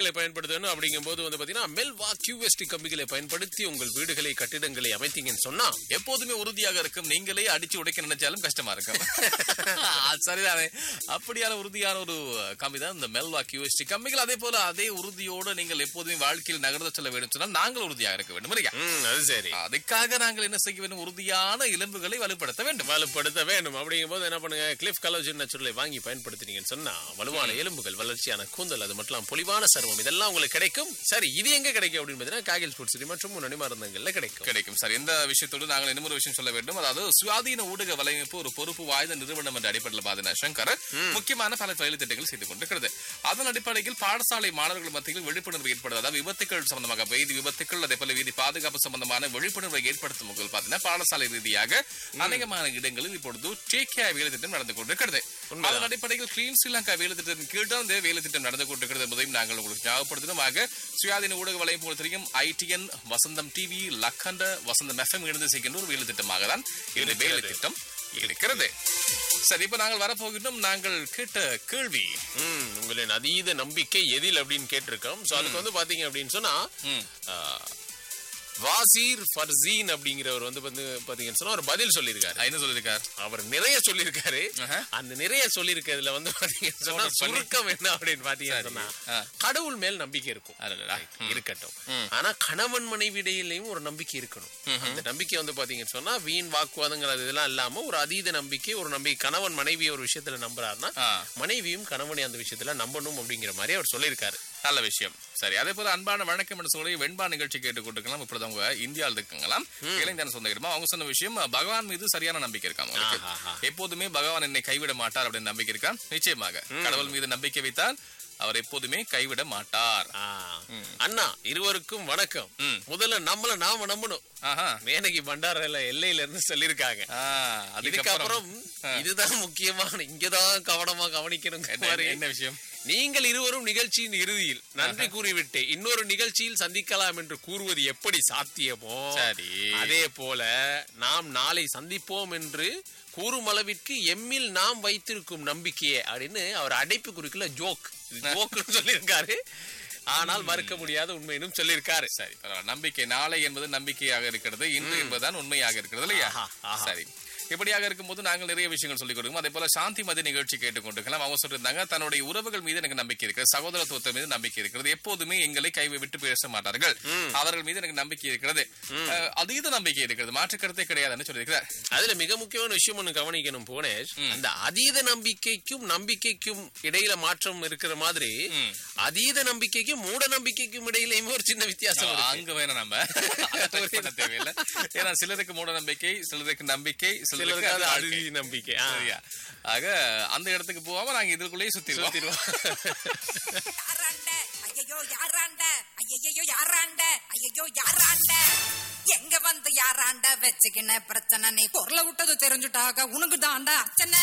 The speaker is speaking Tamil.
கம்பிகளை பயன்படுத்தணும் அப்படிங்கும் போது வந்து பாத்தீங்கன்னா மெல்வா கியூஎஸ்டி கம்பிகளை பயன்படுத்தி உங்கள் வீடுகளை கட்டிடங்களை அமைத்தீங்கன்னு சொன்னா எப்போதுமே உறுதியாக இருக்கும் நீங்களே அடிச்சு உடைக்க நினைச்சாலும் கஷ்டமா இருக்கும் அது சரிதானே அப்படியான உறுதியான ஒரு கம்பி தான் இந்த மெல்வா கியூஎஸ்டி கம்பிகள் அதே போல அதே உறுதியோடு நீங்கள் எப்போதுமே வாழ்க்கையில் நகர்ந்து செல்ல வேண்டும் சொன்னால் நாங்கள் உறுதியாக இருக்க வேண்டும் இல்லையா? ம், அது சரி அதுக்காக நாங்கள் என்ன செய்ய வேண்டும் உறுதியான எலும்புகளை வலுப்படுத்த வேண்டும் வலுப்படுத்த வேண்டும் அப்படிங்கும் போது என்ன பண்ணுங்க கிளிஃப் கலோஜின் நேச்சுரலை வாங்கி பயன்படுத்தினீங்கன்னு சொன்னா வலுவான எலும்புகள் வளர்ச்சியான கூந்தல் அது மட்டும் இல்லாம பொலிவான சருமம் இதெல்லாம் உங்களுக்கு கிடைக்கும் சரி இது எங்க கிடைக்கும் அப்படின்னு பார்த்தீங்கன்னா காகில் ஸ்போர்ட்ஸ் சிட்டி மற்றும் முன்னணி மருந்தங்கள்ல கிடைக்கும் கிடைக்கும் சார் இந்த விஷயத்தோடு நாங்கள் இன்னொரு விஷயம் சொல்ல வேண்டும் அதாவது சுயாதீன ஊடக வலையமைப்பு ஒரு பொறுப்பு வாய்ந்த நிறுவனம் என்ற அடிப்படையில் பாத்தீங்கன்னா சங்கர் முக்கியமான பல தொழில் திட்டங்கள் செய்து கொண்டிருக்கிறது அதன் அடிப்படையில் பாடசாலை மாணவர்கள் மத்தியில் விழிப்புணர்வு ஏற்படுவது அதாவது விபத்துக்கள் சம்பந்தமாக வீதி விபத்துக்கள் அதே போல வீதி பாதுகாப்பு சம்பந்தமான விழிப்புணர்வை ஏற்படுத்தும் வகையில் பாத்தீங்கன்னா பாடசாலை ரீதியாக அநேகமான இடங்களில் இப்பொழுது டேக் கேர் வேலை திட்டம் நடந்து கொண்டிருக்கிறது அதன் அடிப்படையில் கிளீன் ஸ்ரீலங்கா வேலை திட்டத்தின் கீழ் தான் இந்த வேலை திட்டம் நடந்து கொண்டிருக்கிறது என்பதையும் நாங்கள் உங்களுக்கு ஞாபகப்படுத்தினோம் ஆக சுயாதீன ஊடக வலையம் போல தெரியும் ITN Vasantham TV Lakhanda Vasantham FM இணைந்து செய்கின்ற ஒரு வேலை திட்டமாக தான் இந்த வேலை திட்டம் இருக்கிறது சரி இப்ப நாங்கள் வரப்போகின்றோம் நாங்கள் கேட்ட கேள்வி ம், உங்களின் அதீத நம்பிக்கை எதில் அப்படின்னு கேட்டிருக்கோம் சோ அதுக்கு வந்து பாத்தீங்க அப்படின்னு சொன்னா ம். ஆ, வாசீர் ஃபர்சீன் அப்படிங்கிறவர் வந்து வந்து பாத்தீங்கன்னு சொன்னா ஒரு பதில் சொல்லியிருக்காரு ஆ, என்ன சொல்லியிருக்கார் அவர் நிறைய சொல்லியிருக்காரு ஆஹா. அந்த நிறைய சொல்லியிருக்கிறதுல வந்து பாத்தீங்கன்னு சொன்னா Note பண்ணி. சுருக்கம் என்ன அப்படின்னு பாத்தீங்கன்னு சொன்னா ஆ. கடவுள் மேல் நம்பிக்கை இருக்கும் அடடடா. இருக்கட்டும் ஆனா கணவன் மனைவி இடையிலையும் ஒரு நம்பிக்கை இருக்கணும் அந்த நம்பிக்கை வந்து பாத்தீங்கன்னு சொன்னா வீண் வாக்குவாதங்கள் அது இதெல்லாம் இல்லாம ஒரு அதீத நம்பிக்கை ஒரு நம்பிக்கை கணவன் மனைவி ஒரு விஷயத்துல நம்புறாருன்னா ஆ. மனைவியும் கணவனை அந்த விஷயத்துல நம்பணும் அப்படிங்கிற மாதிரி அவர் சொல்லியிருக்காரு நல்ல விஷயம் சரி அதே போல அன்பான வணக்கம் என்று சொல்லி வெண்பா நிகழ்ச்சி கேட்டுக் கொண்டிருக்கலாம் இப்பொழுது அவங்க இந்தியாவில் இருக்குங்களாம் இளைஞர் சொந்த இடமா அவங்க சொன்ன விஷயம் பகவான் மீது சரியான நம்பிக்கை இருக்காங்க அவங்களுக்கு. ஆஹாஹா. எப்போதுமே பகவான் என்னை கைவிட மாட்டார் அப்படின்னு நம்பிக்கை இருக்கா நிச்சயமாக கடவுள் மீது நம்பிக்கை வைத்தால் அவர் எப்போதுமே கைவிட மாட்டார் ஆ. அண்ணா இருவருக்கும் வணக்கம் ம். முதல்ல நம்மள நாம நம்பணும் ஆஹா மேனகி பண்டாரில எல்லையில இருந்து சொல்லியிருக்காங்க ஆ, அதுக்கப்புறம் இதுக்கப்புறம் இதுதான் முக்கியமான இங்கதான் கவனமா கவனிக்கணும் என்ன- என்ன விஷயம் நீங்கள் இருவரும் நிகழ்ச்சியின் இறுதியில் நன்றி கூறிவிட்டு இன்னொரு நிகழ்ச்சியில் சந்திக்கலாம் என்று கூறுவது எப்படி சாத்தியமோ சரி. அதே போல நாம் நாளை சந்திப்போம் என்று கூறும் அளவிற்கு எம்மில் நாம் வைத்திருக்கும் நம்பிக்கையே அப்படின்னு அவர் அடைப்பு குறிக்கல ஜோக் ஜோக்குன்னு சொல்லியிருக்காரு ஆனால் மறுக்க முடியாத உண்மையினும் சொல்லியிருக்காரு சரி பரவாயில்ல. நம்பிக்கை நாளை என்பது நம்பிக்கையாக இருக்கிறது இன்று என்பதுதான் உண்மையாக இருக்கிறது இல்லையா ஆஹா, ஆஹா. சரி இப்படியாக இருக்கும்போது நாங்கள் நிறைய விஷயங்கள் சொல்லிக் கொடுக்கும் அதே போல சாந்தி மதி நிகழ்ச்சி கேட்டுக்கொண்டிருக்கலாம் அவங்க சொல்லியிருந்தாங்க தன்னுடைய உறவுகள் மீது எனக்கு நம்பிக்கை இருக்கு சகோதரத்துவத்தின் மீது நம்பிக்கை இருக்கிறது எப்போதுமே எங்களை கை விட்டு பேச மாட்டார்கள் அவர்கள் மீது எனக்கு நம்பிக்கை இருக்கிறது அஹ், அதீத நம்பிக்கை இருக்கிறது மாற்று கருத்தே கிடையாதுன்னு சொல்லியிருக்கிறார் அதுல மிக முக்கியமான விஷயம் ஒண்ணு கவனிக்கணும் புவனேஷ் அந்த அதீத நம்பிக்கைக்கும் நம்பிக்கைக்கும் இடையில மாற்றம் இருக்கிற மாதிரி அதீத நம்பிக்கைக்கும் மூட நம்பிக்கைக்கும் இடையிலயுமே ஒரு சின்ன வித்தியாசம் இருக்கு. அங்க வேணா நம்ம அதை touch பண்ண தேவையில்லை ஏன்னா சிலருக்கு மூட நம்பிக்கை சிலருக்கு நம்பிக்கை சிலருக்கு சிலருக்கு அது அது வாழ்க்கை. அதீத நம்பிக்கை ஆ. சரியா ஆக அந்த இடத்துக்கு போகாம நாங்க இதுக்குள்ளேயே சுத்திடுவோம் யாராண்ட ஐயோ யாராண்ட ஐயோ யாராண்ட ஐயோ யாராண்ட எங்க வந்து யாராண்ட வச்சுக்கின பிரச்சனை நீ பொருளை விட்டது தெரிஞ்சுட்டாக உனக்கு தாண்டா அர்ச்சனை